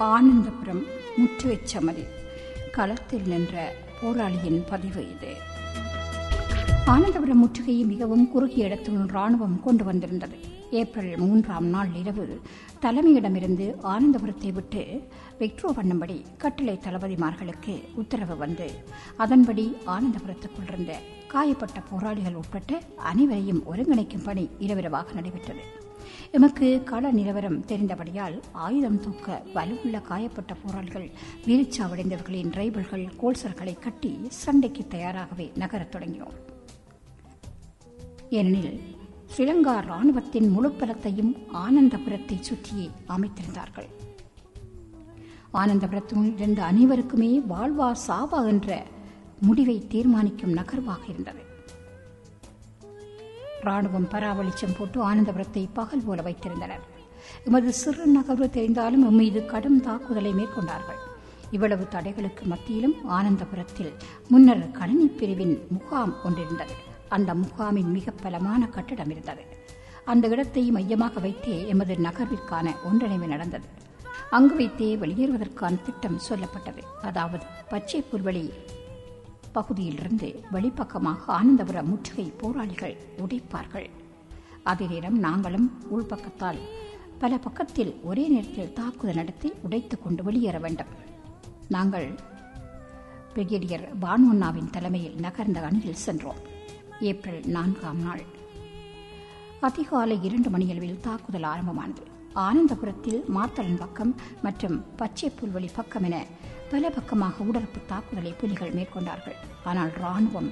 ஆனந்தபுரம் முற்றுகைச் சமரி களத்தில் நின்ற போராளியின் பதிவு இது ஆனந்தபுரம் முற்றுகையை மிகவும் குறுகிய இடத்துடன் ராணுவம் கொண்டு வந்திருந்தது ஏப்ரல் மூன்றாம் நாள் இரவு தலைமையிடமிருந்து ஆனந்தபுரத்தை விட்டு வெக்ட்ரோ பண்ணும்படி கட்டளை தளபதிமார்களுக்கு உத்தரவு வந்து அதன்படி ஆனந்தபுரத்துக்குள் இருந்த காயப்பட்ட போராளிகள் உட்பட்ட அனைவரையும் ஒருங்கிணைக்கும் பணி இரவிரவாக நடைபெற்றது எமக்கு கள நிலவரம் தெரிந்தபடியால் ஆயுதம் தூக்க வலுவுள்ள காயப்பட்ட போராளிகள் வீரச்சாவடைந்தவர்களின் ரைபிள்கள் கோல்சர்களை கட்டி சண்டைக்கு தயாராகவே நகரத் தொடங்கினோம் ஏனெனில் ஸ்ரீலங்கா ராணுவத்தின் முழு பலத்தையும் ஆனந்தபுரத்தை சுற்றியே அமைத்திருந்தார்கள் ஆனந்தபுரத்தினுள் இருந்த அனைவருக்குமே வாழ்வா சாவா என்ற முடிவை தீர்மானிக்கும் நகர்வாக இருந்தது ராணுவம் பராவளிச்சம் போட்டு ஆனந்தபுரத்தை பகல் போல வைத்திருந்தனர் எமது சிறு நகர்வு தெரிந்தாலும் எம் மீது கடும் தாக்குதலை மேற்கொண்டார்கள் இவ்வளவு தடைகளுக்கு மத்தியிலும் ஆனந்தபுரத்தில் முன்னர் கணினி பிரிவின் முகாம் ஒன்றிருந்தது அந்த முகாமின் மிக பலமான கட்டிடம் இருந்தது அந்த இடத்தை மையமாக வைத்தே எமது நகர்விற்கான ஒன்றிணைவு நடந்தது அங்கு வைத்தே வெளியேறுவதற்கான திட்டம் சொல்லப்பட்டது அதாவது பச்சை புல்வெளி பகுதியிலிருந்து வெளிப்பக்கமாக ஆனந்தபுரம் முற்றுகை போராளிகள் உடைப்பார்கள் அதே நேரம் நாங்களும் உள்பக்கத்தால் பல பக்கத்தில் ஒரே நேரத்தில் தாக்குதல் நடத்தி உடைத்துக் கொண்டு வெளியேற வேண்டும் நாங்கள் பிரிகேடியர் பானுவண்ணாவின் தலைமையில் நகர்ந்த அணியில் சென்றோம் ஏப்ரல் நான்காம் நாள் அதிகாலை இரண்டு மணியளவில் தாக்குதல் ஆரம்பமானது ஆனந்தபுரத்தில் மாத்தளன் பக்கம் மற்றும் பச்சை புல்வெளி பக்கம் என பல பக்கமாக உடற்பு தாக்குதலை புலிகள் மேற்கொண்டார்கள் ஆனால் ராணுவம்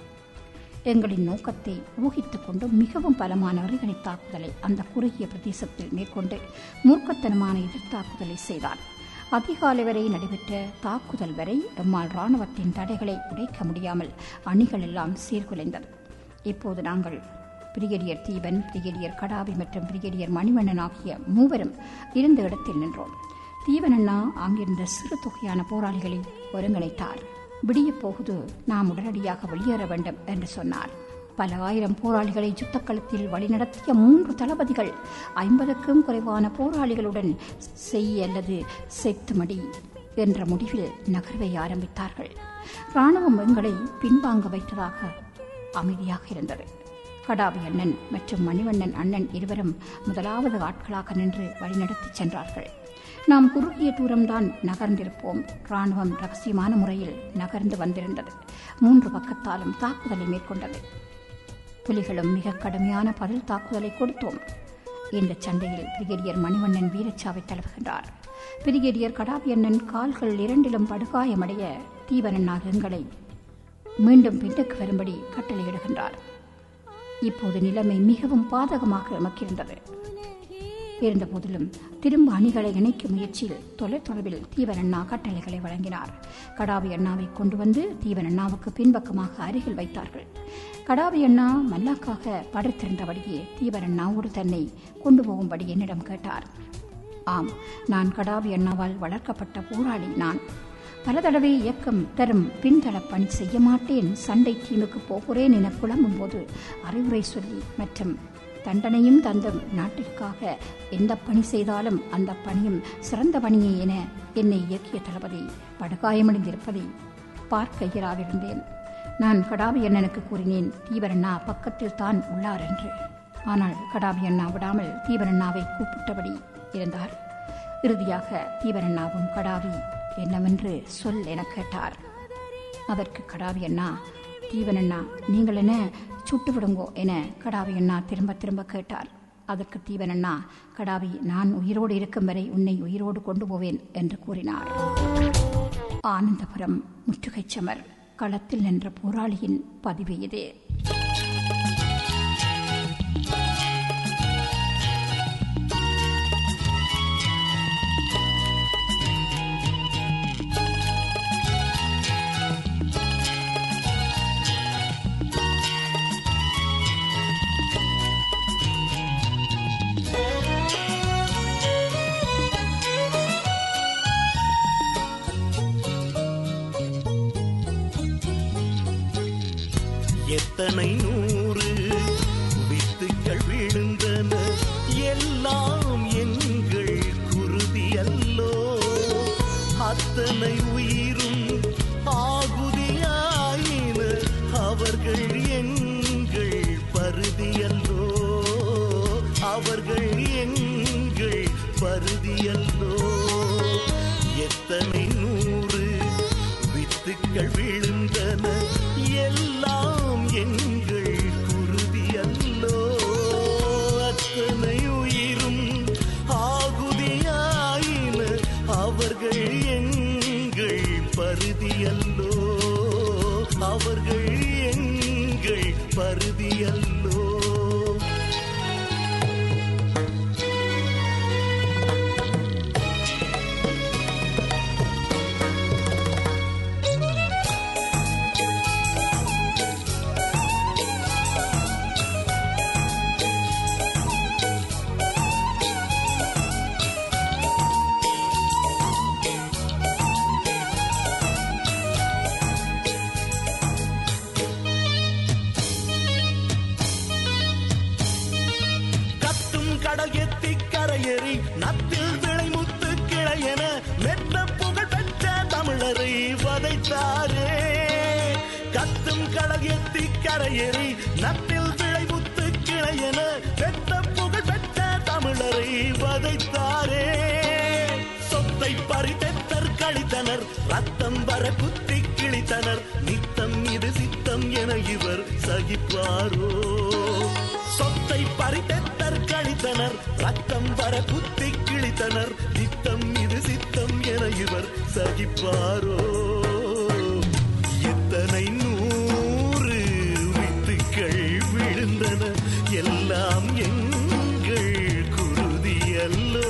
எங்களின் நோக்கத்தை ஊகித்துக் கொண்டு மிகவும் பலமான அறிகணி தாக்குதலை அந்த குறுகிய பிரதேசத்தில் மேற்கொண்டு மூர்க்கத்தனமான எதிர்த்தாக்குதலை செய்தார் அதிகாலை வரை நடைபெற்ற தாக்குதல் வரை எம்மால் ராணுவத்தின் தடைகளை உடைக்க முடியாமல் அணிகள் எல்லாம் சீர்குலைந்தது இப்போது நாங்கள் பிரிகேடியர் தீபன் பிரிகேடியர் கடாபி மற்றும் பிரிகேடியர் மணிவண்ணன் ஆகிய மூவரும் இருந்த இடத்தில் நின்றோம் தீபன் அண்ணா அங்கிருந்த சிறு தொகையான போராளிகளை ஒருங்கிணைத்தார் விடியப் போகுது நாம் உடனடியாக வெளியேற வேண்டும் என்று சொன்னார் பல ஆயிரம் போராளிகளை யுத்தக்களத்தில் வழிநடத்திய மூன்று தளபதிகள் ஐம்பதுக்கும் குறைவான போராளிகளுடன் செய் அல்லது செத்துமடி என்ற முடிவில் நகர்வை ஆரம்பித்தார்கள் ராணுவம் எங்களை பின்வாங்க வைத்ததாக அமைதியாக இருந்தது கடாபி அண்ணன் மற்றும் மணிவண்ணன் அண்ணன் இருவரும் முதலாவது ஆட்களாக நின்று வழிநடத்தி சென்றார்கள் நாம் குறுகிய தூரம்தான் நகர்ந்திருப்போம் ராணுவம் ரகசியமான முறையில் நகர்ந்து வந்திருந்தது மூன்று பக்கத்தாலும் தாக்குதலை மேற்கொண்டது புலிகளும் மிக கடுமையான பதில் தாக்குதலை கொடுத்தோம் இந்த சண்டையில் பிரிகேடியர் மணிவண்ணன் வீரச்சாவை தழுவுகின்றார் பிரிகேடியர் கடாபியண்ணன் கால்கள் இரண்டிலும் படுகாயமடைய தீவனன் எங்களை மீண்டும் பின்னுக்கு வரும்படி கட்டளையிடுகின்றார் இப்போது நிலைமை மிகவும் பாதகமாக எமக்கிருந்தது இருந்த போதிலும் திரும்ப அணிகளை இணைக்கும் முயற்சியில் தொலைத்தொலைவில் தீவன் அண்ணா கட்டளைகளை வழங்கினார் கடாபி அண்ணாவை கொண்டு வந்து தீவன் அண்ணாவுக்கு பின்பக்கமாக அருகில் வைத்தார்கள் கடாபி அண்ணா மல்லாக்காக படுத்திருந்தபடியே தீவன் அண்ணாவோடு தன்னை கொண்டு போகும்படி என்னிடம் கேட்டார் ஆம் நான் கடாபி அண்ணாவால் வளர்க்கப்பட்ட போராளி நான் பல தடவை இயக்கம் தரும் பின்தள பணி செய்ய மாட்டேன் சண்டை டீமுக்கு போகிறேன் என புலம்பும் போது அறிவுரை சொல்லி மற்றும் தண்டனையும் தந்தும் நாட்டிற்காக எந்த பணி செய்தாலும் அந்த பணியும் சிறந்த பணியே என என்னை இயக்கிய தளபதி படுகாயமடைந்திருப்பதை பார்க்க இயலாதிருந்தேன் நான் கடாபி அண்ணனுக்கு கூறினேன் தீவரண்ணா பக்கத்தில் தான் உள்ளார் என்று ஆனால் கடாபி அண்ணா விடாமல் தீவரண்ணாவை கூப்பிட்டபடி இருந்தார் இறுதியாக தீவரண்ணாவும் கடாவி என்னவென்று சொல் என கேட்டார் அதற்கு கடாவி அண்ணா தீவனண்ணா நீங்கள் என்ன சுட்டு விடுங்கோ என கடாவி அண்ணா திரும்ப திரும்ப கேட்டார் அதற்கு தீவனண்ணா கடாவி நான் உயிரோடு இருக்கும் வரை உன்னை உயிரோடு கொண்டு போவேன் என்று கூறினார் ஆனந்தபுரம் முற்றுகைச் சமர் களத்தில் நின்ற போராளியின் பதிவு இது எத்தனை நூறு வித்துக்கள் விழுந்தன எல்லாம் எங்கள் குருதி அல்லோ அத்தனை உயிரும் ஆகுதியாயின அவர்கள் எங்கள் பருதியல்லோ அவர்கள் எங்கள் பருதியல்லோ எத்தனை நூறு வித்துக்கள் விழுந்தன எல்லாம் எங்கள் குருதியல்லோ அத்தனை உயிரும் ஆகுதியாயின அவர்கள் எங்கள் பருதியல்லோ அவர்கள் எங்கள் பருதியல்லோ கத்தும் கடல் எத்தி கரையேறி நத்தில் விளைமுத்து கிளையென மெத்த புகழ் பெற்ற தமிழரை வதைத்தாரே கத்தும் கடல் எத்தி கரையேறி நத்தில் விளைமுத்து கிளையென மெத்த புகழ் பெற்ற தமிழரை வதைத்தாரே சொத்தை பறித்தெத்தர் கழித்தனர் ரத்தம் வர குத்தி கிழித்தனர் நித்தம் இது சித்தம் என இவர் சகிப்பாரோ சொத்தை பறித்தெத்தர் கழித்தனர் ரத்தம் வர குத்தி கிழித்தனர் நித்தம் இது சித்தம் என இவர் சகிப்பாரோ எத்தனை நூறு வித்துக்கள் விழுந்தன எல்லாம் எங்கள் குருதி அல்லோ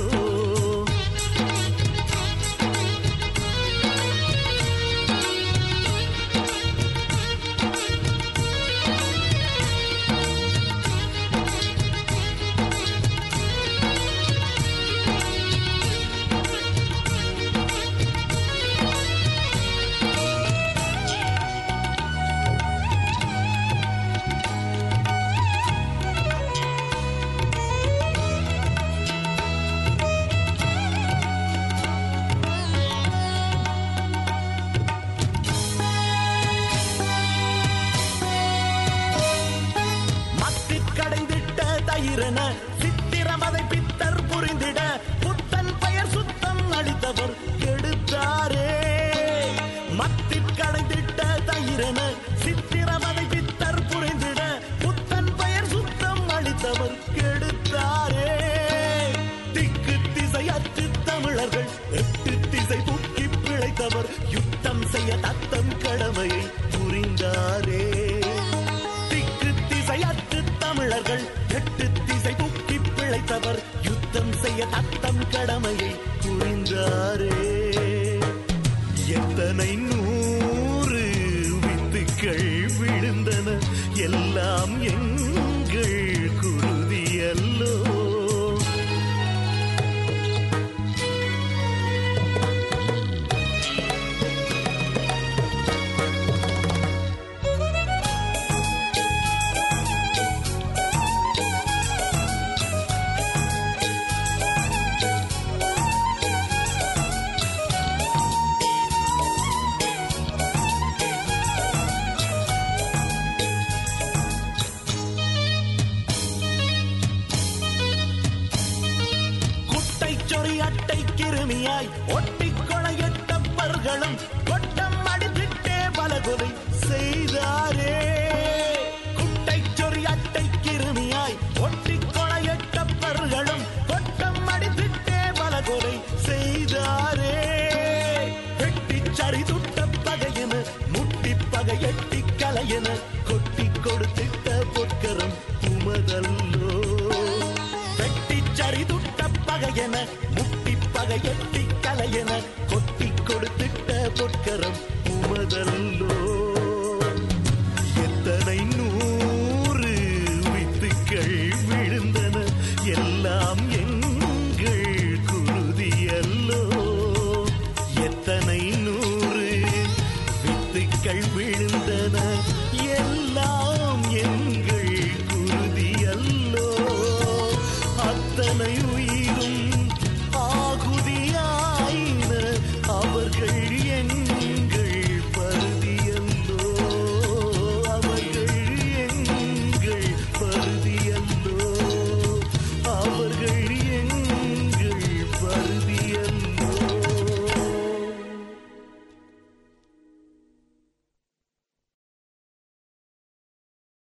மத்தி கடைந்திட்ட தயிரென சித்திரமதை பித்தர் புரிந்திட புத்தன் பெயர் சுத்தம் அளித்தவர் கெடுத்தாரே மத்தி கடைந்திட்ட தயிரென சித்திரமதை பித்தர் புரிந்திட புத்தன் பெயர் சுத்தம் அளித்தவர் கெடுத்தாரே திக்கு திசையற்று தமிழர்கள் எட்டு திசை தூக்கி பிழைத்தவர் யுத்தம் செய்ய தத்தம் கடமையை புரிந்தாரே திக்கு திசையற்று தமிழர்கள் எட்டு திசை தூக்கி பிழைத்தவர் யுத்தம் செய்ய தத்தம் கடமையை புரிந்தாரே எத்தனை நூறு வித்துக்கள் விழுந்தன எல்லாம் எங்கள் குருதி அல்லோ குட்டை சொறி அட்டை கிருமியாய் ஒட்டி கொலையிட்டவர்களும் கொட்டம் அடித்திட்டே பலகொலை செய்தாரே குட்டை சொறி அட்டை கிருமியாய் ஒட்டி கொலையிட்டவர்களும் கொட்டம் அடித்திட்டே பலகொலை செய்தாரே வெட்டி சரி துட்ட பகையென முட்டி பகை எட்டி கலையென கொட்டி கொடுத்திட்ட பொற்கரம் உமதல்லோ வெட்டி சரி துட்ட பகையென முட்டி பகை எட்டி கலையென கொட்டி கொடுத்திட்ட பொற்கரம் உமதல்லோ